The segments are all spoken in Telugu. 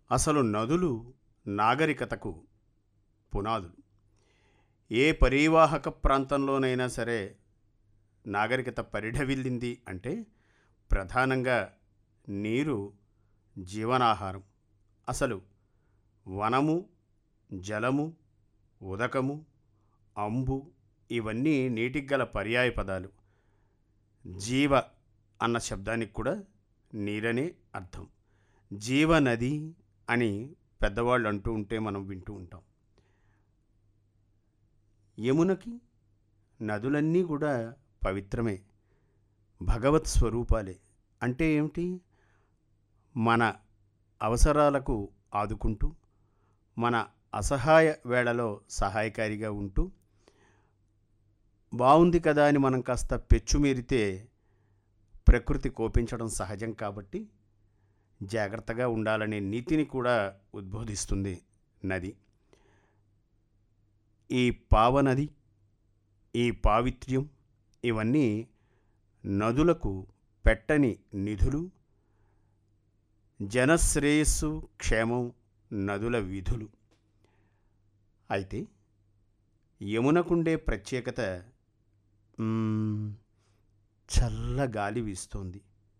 అసలు నదులు నాగరికతకు పునాదులు ఏ పరీవాహక ప్రాంతంలోనైనా సరే నాగరికత పరిఢవిల్లింది అంటే ప్రధానంగా నీరు జీవనాహారం అసలు వనము జలము ఉదకము అంబు ఇవన్నీ నీటికి గల పర్యాయ పదాలు జీవ అన్న శబ్దానికి కూడా నీరనే అర్థం జీవనది అని పెద్దవాళ్ళు అంటూ ఉంటే మనం వింటూ ఉంటాం యమునకి నదులన్నీ కూడా పవిత్రమే భగవత్ స్వరూపాలే అంటే ఏమిటి మన అవసరాలకు ఆదుకుంటూ మన అసహాయ వేళలో సహాయకారిగా ఉంటూ బాగుంది కదా అని మనం కాస్త పెచ్చుమీరితే ప్రకృతి కోపించడం సహజం కాబట్టి జాగ్రత్తగా ఉండాలనే నీతిని కూడా ఉద్బోధిస్తుంది నది ఈ పావనది ఈ పావిత్ర్యం ఇవన్నీ నదులకు పెట్టని నిధులు జనశ్రేయస్సు క్షేమం నదుల విధులు అయితే యమునకుండే ప్రత్యేకత మ్మ్, చల్ల గాలి వీస్తోంది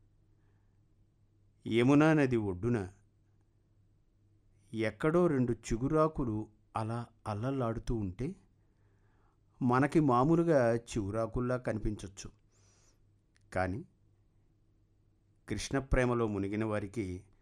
యమునా నది ఒడ్డున ఎక్కడో రెండు చిగురాకులు అలా అల్లల్లాడుతూ ఉంటే మనకి మామూలుగా చిగురాకుల్లా కనిపించవచ్చు కానీ కృష్ణ ప్రేమలో మునిగిన వారికి